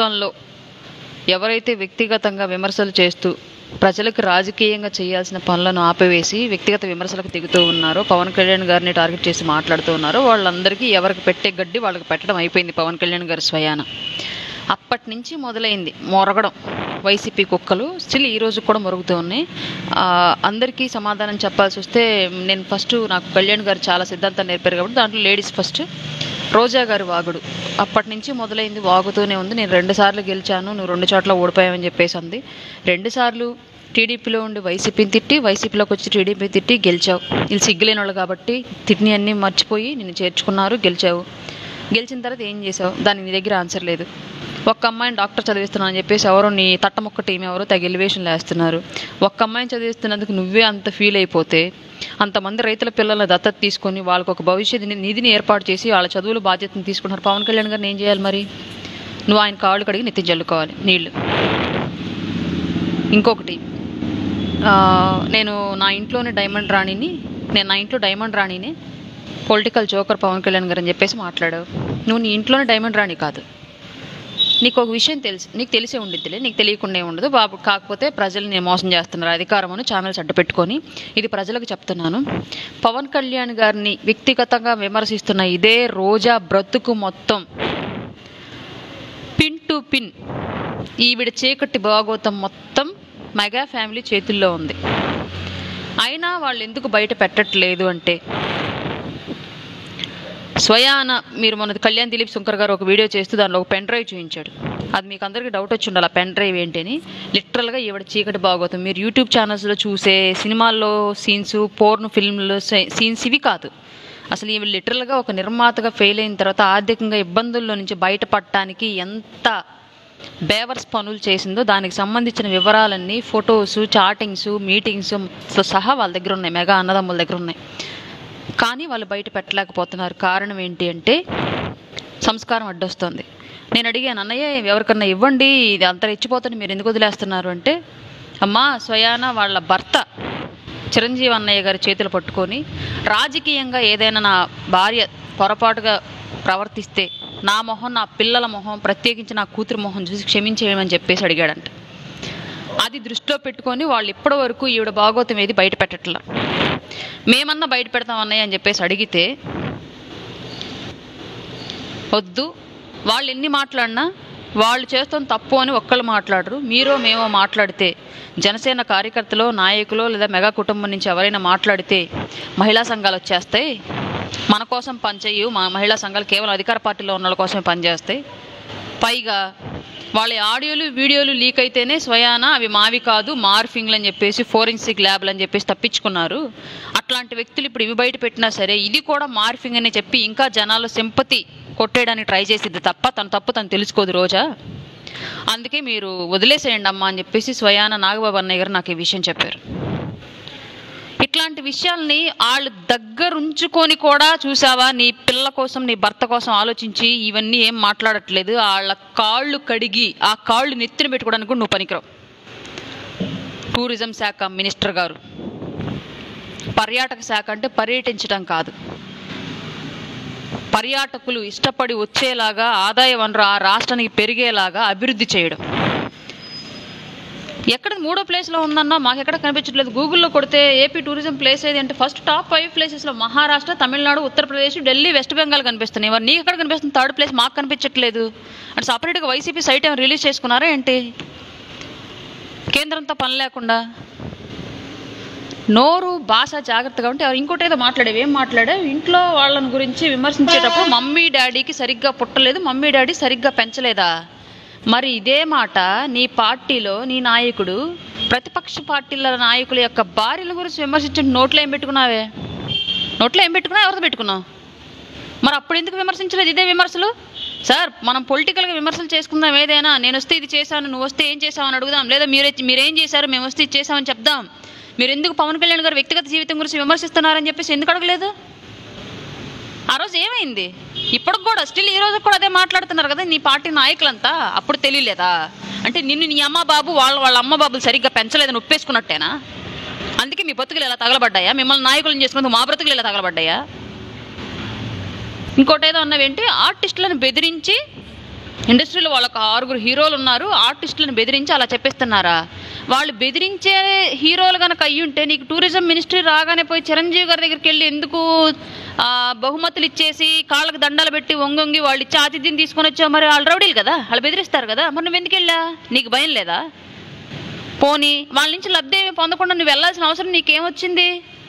ప్రభుత్వంలో ఎవరైతే వ్యక్తిగతంగా విమర్శలు చేస్తూ ప్రజలకు రాజకీయంగా చేయాల్సిన పనులను ఆపివేసి వ్యక్తిగత విమర్శలకు దిగుతూ ఉన్నారో పవన్ కళ్యాణ్ గారిని టార్గెట్ చేసి మాట్లాడుతూ ఉన్నారో వాళ్ళందరికీ ఎవరికి పెట్టే గడ్డి వాళ్ళకి పెట్టడం అయిపోయింది పవన్ కళ్యాణ్ గారి స్వయాన అప్పటి నుంచి మొదలైంది మొరగడం వైసీపీ కుక్కలు స్టిల్ ఈ రోజు కూడా మొరుగుతూ ఉన్నాయి ఆ, అందరికీ సమాధానం చెప్పాల్సి వస్తే నేను ఫస్ట్ నాకు కళ్యాణ్ గారు చాలా సిద్ధాంతాలు నేర్పారు కాబట్టి దాంట్లో లేడీస్ ఫస్ట్ రోజా గారి వాగుడు అప్పటి నుంచి మొదలైంది వాగుతూనే ఉంది నేను రెండు సార్లు గెలిచాను నువ్వు రెండు చోట్ల ఓడిపోయావని చెప్పేసి అంది రెండు సార్లు టీడీపీలో ఉండి వైసీపీని తిట్టి వైసీపీలోకి వచ్చి టీడీపీ తిట్టి గెలిచావు వీళ్ళు సిగ్గులేని వాళ్ళు కాబట్టి తిట్టిని అన్నీ మర్చిపోయి నిన్ను చేర్చుకున్నారు గెలిచావు గెలిచిన తర్వాత ఏం చేసావు దానికి నీ దగ్గర ఆన్సర్ లేదు ఒక్క అమ్మాయిని డాక్టర్ చదివిస్తున్నాను అని చెప్పేసి ఎవరో నీ తట్టమొక్క టీం ఎవరో తెగ ఎలివేషన్లు వేస్తున్నారు ఒక్క అమ్మాయిని చదివిస్తున్నందుకు నువ్వే అంత ఫీల్ అయిపోతే అంతమంది రైతుల పిల్లల దత్తత తీసుకొని వాళ్ళకు ఒక భవిష్యత్ ని- నిధిని ఏర్పాటు చేసి వాళ్ళ చదువుల బాధ్యతను తీసుకుంటున్నారు పవన్ కళ్యాణ్ గారిని ఏం చేయాలి మరి నువ్వు ఆయన కాళ్ళు కడిగి నెత్తి జల్లుకోవాలి నీళ్లు ఇంకొకటి ఆ, నేను నా ఇంట్లోనే డైమండ్ రాణిని నేను నా ఇంట్లో డైమండ్ రాణిని పొలిటికల్ జోకర్ పవన్ కళ్యాణ్ గారు అని చెప్పేసి మాట్లాడావు నువ్వు నీ ఇంట్లోనే డైమండ్ రాణి కాదు నీకు ఒక విషయం తెలుసు నీకు తెలిసే ఉండిద్దిలే నీకు తెలియకుండా ఉండదు బాబు కాకపోతే ప్రజల్ని మోసం చేస్తున్నారు అధికారమును ఛానల్స్ అడ్డు పెట్టుకొని ఇది ప్రజలకు చెప్తున్నాను పవన్ కళ్యాణ్ గారిని వ్యక్తిగతంగా విమర్శిస్తున్న ఇదే రోజా బ్రతుకు మొత్తం పిన్ టు పిన్ ఈవిడ చీకటి భాగోతం మొత్తం మెగా ఫ్యామిలీ చేతుల్లో ఉంది అయినా వాళ్ళు ఎందుకు బయట పెట్టట్లేదు అంటే స్వయాన మీరు మన కళ్యాణ్ దిలీప్ శంకర్ గారు ఒక వీడియో చేస్తూ దానిలో ఒక పెన్ డ్రైవ్ చూపించాడు అది మీకు అందరికీ డౌట్ వచ్చి ఉండాలి ఆ పెన్ డ్రైవ్ ఏంటి అని లిటరల్గా ఈవిడ చీకటి బాగోతాం మీరు యూట్యూబ్ ఛానల్స్లో చూసే సినిమాల్లో సీన్స్ పోర్న్ ఫిల్మ్లో సీన్స్ ఇవి కాదు అసలు ఈవిడ లిటరల్గా ఒక నిర్మాతగా ఫెయిల్ అయిన తర్వాత ఆర్థికంగా ఇబ్బందుల్లో నుంచి బయటపడటానికి ఎంత బేవర్స్ పనులు చేసిందో దానికి సంబంధించిన వివరాలన్నీ ఫొటోస్ చాటింగ్స్ మీటింగ్స్ సహా వాళ్ళ దగ్గర ఉన్నాయి మెగా అన్నదమ్ముల దగ్గర ఉన్నాయి కానీ వాళ్ళు బయట పెట్టలేకపోతున్నారు కారణం ఏంటి అంటే సంస్కారం అడ్డొస్తుంది నేను అడిగాను అన్నయ్య ఎవరికన్నా ఇవ్వండి ఇది అంత రెచ్చిపోతుంది మీరు ఎందుకు వదిలేస్తున్నారు అంటే అమ్మా స్వయాన వాళ్ళ భర్త చిరంజీవి అన్నయ్య గారి చేతులు పట్టుకొని రాజకీయంగా ఏదైనా నా భార్య పొరపాటుగా ప్రవర్తిస్తే నా మొహం నా పిల్లల మొహం ప్రత్యేకించి నా కూతురు మొహం చూసి క్షమించేయమని చెప్పేసి అడిగాడంట అది దృష్టిలో పెట్టుకొని వాళ్ళు ఇప్పటి వరకు ఈవిడ భాగోతం ఏది బయట పెట్టట్లా మేమన్నా బయట పెడతాం అన్నయ్య అని చెప్పేసి అడిగితే వద్దు వాళ్ళు ఎన్ని మాట్లాడినా వాళ్ళు చేస్తాం తప్పు అని ఒక్కళ్ళు మాట్లాడరు మీరో మేమో మాట్లాడితే జనసేన కార్యకర్తలో నాయకులో లేదా మెగా కుటుంబం నుంచి ఎవరైనా మాట్లాడితే మహిళా సంఘాలు వచ్చేస్తాయి మన కోసం పనిచేయు మా మహిళా సంఘాలు కేవలం అధికార పార్టీలో ఉన్న వాళ్ళ కోసమే పనిచేస్తాయి పైగా వాళ్ళ ఆడియోలు వీడియోలు లీక్ అయితేనే స్వయాన అవి మావి కాదు మార్ఫింగ్లు అని చెప్పేసి ఫోరెన్సిక్ ల్యాబ్లు అని చెప్పేసి తప్పించుకున్నారు అట్లాంటి వ్యక్తులు ఇప్పుడు ఇవి బయట పెట్టినా సరే ఇది కూడా మార్ఫింగ్ అని చెప్పి ఇంకా జనాలు సింపతి కొట్టేయడానికి ట్రై చేసిద్ది తప్ప తన తప్పు తను తెలుసుకోదు రోజా అందుకే మీరు వదిలేసేయండి అమ్మా అని చెప్పేసి స్వయాన నాగబాబు అన్నయ్య గారు నాకు ఈ విషయం చెప్పారు ఇట్లాంటి విషయాల్ని వాళ్ళు దగ్గరుంచుకొని కూడా చూసావా నీ పిల్ల కోసం నీ భర్త కోసం ఆలోచించి ఇవన్నీ ఏం మాట్లాడట్లేదు వాళ్ళ కాళ్ళు కడిగి ఆ కాళ్ళు నెత్తిన పెట్టుకోవడానికి కూడా నువ్వు పనికిరావు టూరిజం శాఖ మినిస్టర్ గారు పర్యాటక శాఖ అంటే పర్యటించడం కాదు పర్యాటకులు ఇష్టపడి వచ్చేలాగా ఆదాయ వనరు ఆ రాష్ట్రానికి పెరిగేలాగా అభివృద్ధి చేయడం ఎక్కడ మూడో ప్లేస్లో ఉందన్నా మాకు ఎక్కడ కనిపించట్లేదు గూగుల్లో కొడితే ఏపీ టూరిజం ప్లేస్ ఏది అంటే ఫస్ట్ టాప్ ఫైవ్ ప్లేసెస్లో మహారాష్ట్ర తమిళనాడు ఉత్తరప్రదేశ్ ఢిల్లీ వెస్ట్ బెంగాల్ కనిపిస్తున్నాయి మరి నీకు ఎక్కడ కనిపిస్తుంది థర్డ్ ప్లేస్ మాకు కనిపించట్లేదు అంటే సపరేట్గా వైసీపీ సైట్ ఏమైనా రిలీజ్ చేసుకున్నారా ఏంటి కేంద్రంతో పని లేకుండా నోరు భాష జాగ్రత్తగా ఉంటే ఎవరు ఇంకోటి ఏదో మాట్లాడేవి ఏం మాట్లాడే ఇంట్లో వాళ్ళని గురించి విమర్శించేటప్పుడు మమ్మీ డాడీకి సరిగ్గా పుట్టలేదు మమ్మీ డాడీ సరిగ్గా పెంచలేదా మరి ఇదే మాట నీ పార్టీలో నీ నాయకుడు ప్రతిపక్ష పార్టీల నాయకుల యొక్క భార్యల గురించి విమర్శించే నోట్లో ఏం పెట్టుకున్నావే నోట్లో ఏం పెట్టుకున్నావు ఎవరితో పెట్టుకున్నావు మరి అప్పుడు ఎందుకు విమర్శించలేదు ఇదే విమర్శలు సార్ మనం పొలిటికల్గా విమర్శలు చేసుకుందాం ఏదైనా నేను వస్తే ఇది చేశాను నువ్వు వస్తే ఏం చేసావు అని అడుగుదాం లేదా మీరే మీరేం చేశారు మేము వస్తే ఇది చేసామని చెప్దాం మీరు ఎందుకు పవన్ కళ్యాణ్ గారు వ్యక్తిగత జీవితం గురించి విమర్శిస్తున్నారని చెప్పేసి ఎందుకు అడగలేదు ఆ రోజు ఏమైంది ఇప్పటికి కూడా స్టిల్ ఈ రోజు కూడా అదే మాట్లాడుతున్నారు కదా నీ పార్టీ నాయకులంతా అప్పుడు తెలియలేదా అంటే నిన్ను నీ అమ్మ బాబు వాళ్ళ వాళ్ళ అమ్మ బాబులు సరిగ్గా పెంచలేదని ఒప్పేసుకున్నట్టేనా అందుకే మీ బతుకులు ఇలా తగలబడ్డాయా మిమ్మల్ని నాయకులను చేసుకున్నందుకు మా బ్రతుకులు ఇలా తగలబడ్డాయా ఇంకోటి ఏదో అన్నవేంటి ఆర్టిస్టులను బెదిరించి ఇండస్ట్రీలో వాళ్ళకి ఆరుగురు హీరోలు ఉన్నారు ఆర్టిస్టులను బెదిరించి అలా చెప్పేస్తున్నారా వాళ్ళు బెదిరించే హీరోలు కనుక అయ్యుంటే నీకు టూరిజం మినిస్ట్రీ రాగానే పోయి చిరంజీవి గారి దగ్గరికి వెళ్ళి ఎందుకు ఆ, బహుమతులు ఇచ్చేసి కాళ్ళకి దండాలు పెట్టి వంగొంగి వాళ్ళు ఇచ్చే ఆతిథ్యం తీసుకొని వచ్చావు మరి వాళ్ళు రౌడీలు కదా వాళ్ళు బెదిరిస్తారు కదా మరి నువ్వు ఎందుకు వెళ్ళా నీకు భయం లేదా పోనీ వాళ్ళ నుంచి లబ్ధి ఏమీ పొందకుండా నువ్వు వెళ్ళాల్సిన అవసరం నీకేమొచ్చింది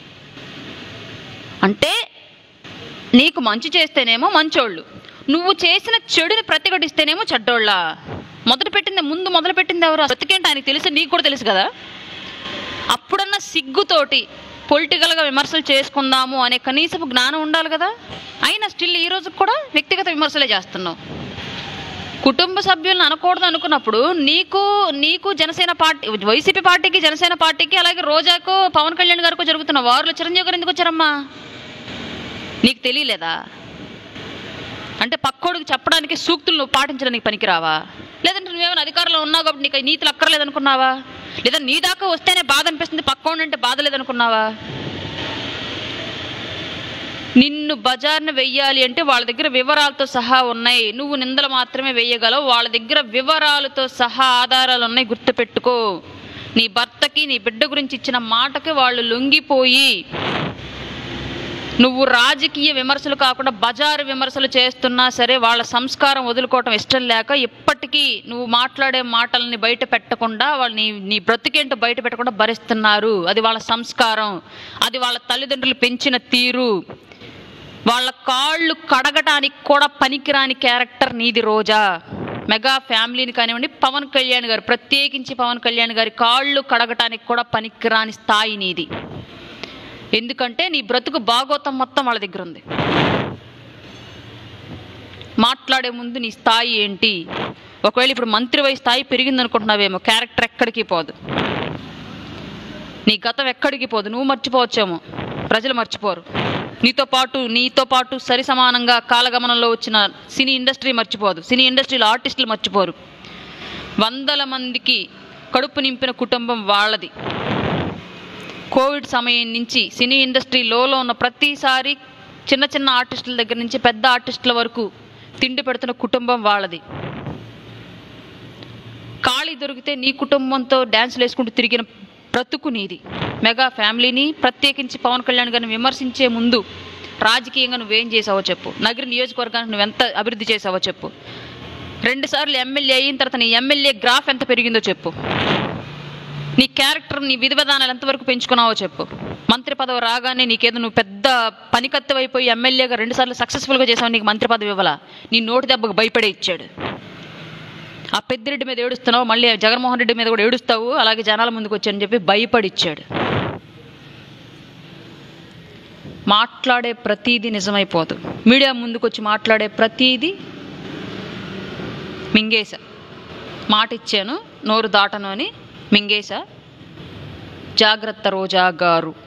అంటే నీకు మంచి చేస్తేనేమో మంచోళ్ళు నువ్వు చేసిన చెడుని ప్రతిఘటిస్తేనేమో చెడ్డోళ్ళ మొదలు పెట్టింది ముందు మొదలు పెట్టింది ఎవరు బ్రతికేంటి ఆయనకి తెలుసు నీకు కూడా తెలుసు కదా అప్పుడన్నా సిగ్గుతోటి పొలిటికల్గా విమర్శలు చేసుకుందాము అనే కనీసపు జ్ఞానం ఉండాలి కదా అయినా స్టిల్ ఈ రోజు కూడా వ్యక్తిగత విమర్శలే చేస్తున్నావు కుటుంబ సభ్యులను అనకూడదు అనుకున్నప్పుడు నీకు నీకు జనసేన పార్టీ వైసీపీ పార్టీకి జనసేన పార్టీకి అలాగే రోజాకు పవన్ కళ్యాణ్ గారికి జరుగుతున్న వారిలో చిరంజీవి గారు ఎందుకు వచ్చారమ్మా నీకు తెలియలేదా అంటే పక్కోడికి చెప్పడానికి సూక్తులు నువ్వు పాటించడానికి పనికిరావా లేదంటే నువ్వేమైనా అధికారంలో ఉన్నావు కాబట్టి నీకు ఈ నీతులు అక్కర్లేదు అనుకున్నావా లేదా నీ దాకా వస్తేనే బాధ అనిపిస్తుంది పక్కోడి అంటే బాధ లేదనుకున్నావా నిన్ను బజార్ను వెయ్యాలి అంటే వాళ్ళ దగ్గర వివరాలతో సహా ఉన్నాయి నువ్వు నిందలు మాత్రమే వేయగలవు వాళ్ళ దగ్గర వివరాలతో సహా ఆధారాలు ఉన్నాయి గుర్తుపెట్టుకో నీ భర్తకి నీ బిడ్డ గురించి ఇచ్చిన మాటకి వాళ్ళు లొంగిపోయి నువ్వు రాజకీయ విమర్శలు కాకుండా బజారు విమర్శలు చేస్తున్నా సరే వాళ్ళ సంస్కారం వదులుకోవటం ఇష్టం లేక ఇప్పటికీ నువ్వు మాట్లాడే మాటల్ని బయట పెట్టకుండా వాళ్ళు నీ నీ బ్రతికేంటో బయట పెట్టకుండా భరిస్తున్నారు అది వాళ్ళ సంస్కారం అది వాళ్ళ తల్లిదండ్రులు పెంచిన తీరు వాళ్ళ కాళ్ళు కడగటానికి కూడా పనికిరాని క్యారెక్టర్ నీది రోజా మెగా ఫ్యామిలీని కానివ్వండి పవన్ కళ్యాణ్ గారు ప్రత్యేకించి పవన్ కళ్యాణ్ గారి కాళ్ళు కడగటానికి కూడా పనికిరాని స్థాయి నీది ఎందుకంటే నీ బ్రతుకు భాగోతం మొత్తం వాళ్ళ దగ్గర ఉంది మాట్లాడే ముందు నీ స్థాయి ఏంటి ఒకవేళ ఇప్పుడు మంత్రివై స్థాయి పెరిగింది అనుకుంటున్నావేమో క్యారెక్టర్ ఎక్కడికి పోదు నీ గతం ఎక్కడికి పోదు నువ్వు మర్చిపోవచ్చేమో ప్రజలు మర్చిపోరు నీతో పాటు నీతో పాటు సరి సమానంగా కాలగమనంలో వచ్చిన సినీ ఇండస్ట్రీ మర్చిపోదు సినీ ఇండస్ట్రీలో ఆర్టిస్టులు మర్చిపోరు వందల మందికి కడుపు నింపిన కుటుంబం వాళ్ళది కోవిడ్ సమయం నుంచి సినీ ఇండస్ట్రీ లోలో ఉన్న ప్రతిసారి చిన్న చిన్న ఆర్టిస్టుల దగ్గర నుంచి పెద్ద ఆర్టిస్టుల వరకు తిండి పెడుతున్న కుటుంబం వాళ్ళది ఖాళీ దొరికితే నీ కుటుంబంతో డ్యాన్సులు వేసుకుంటూ తిరిగిన బ్రతుకు నీది మెగా ఫ్యామిలీని ప్రత్యేకించి పవన్ కళ్యాణ్ గారిని విమర్శించే ముందు రాజకీయంగా నువ్వేం చేసావో చెప్పు నగర నియోజకవర్గానికి నువ్వు ఎంత అభివృద్ధి చేసావో చెప్పు రెండు సార్లు ఎమ్మెల్యే అయిన తర్వాత నీ ఎమ్మెల్యే గ్రాఫ్ ఎంత పెరిగిందో చెప్పు నీ క్యారెక్టర్ నీ విధి విధానాలు ఎంతవరకు పెంచుకున్నావో చెప్పు మంత్రి పదవి రాగానే నీకేదో నువ్వు పెద్ద పనికత్తవైపోయి ఎమ్మెల్యేగా రెండుసార్లు సక్సెస్ఫుల్గా చేసావు నీకు మంత్రి పదవి ఇవ్వాలా నీ నోటి దెబ్బకు భయపడే ఇచ్చాడు ఆ పెద్దిరెడ్డి మీద ఏడుస్తున్నావు మళ్ళీ జగన్మోహన్ రెడ్డి మీద కూడా ఏడుస్తావు అలాగే జనాల ముందుకు వచ్చాయని చెప్పి భయపడిచ్చాడు మాట్లాడే ప్రతీది నిజమైపోదు మీడియా ముందుకు వచ్చి మాట్లాడే ప్రతీది మింగేశా మాట ఇచ్చాను నోరు దాటను అని మింగేశా జాగ్రత్త రోజా గారు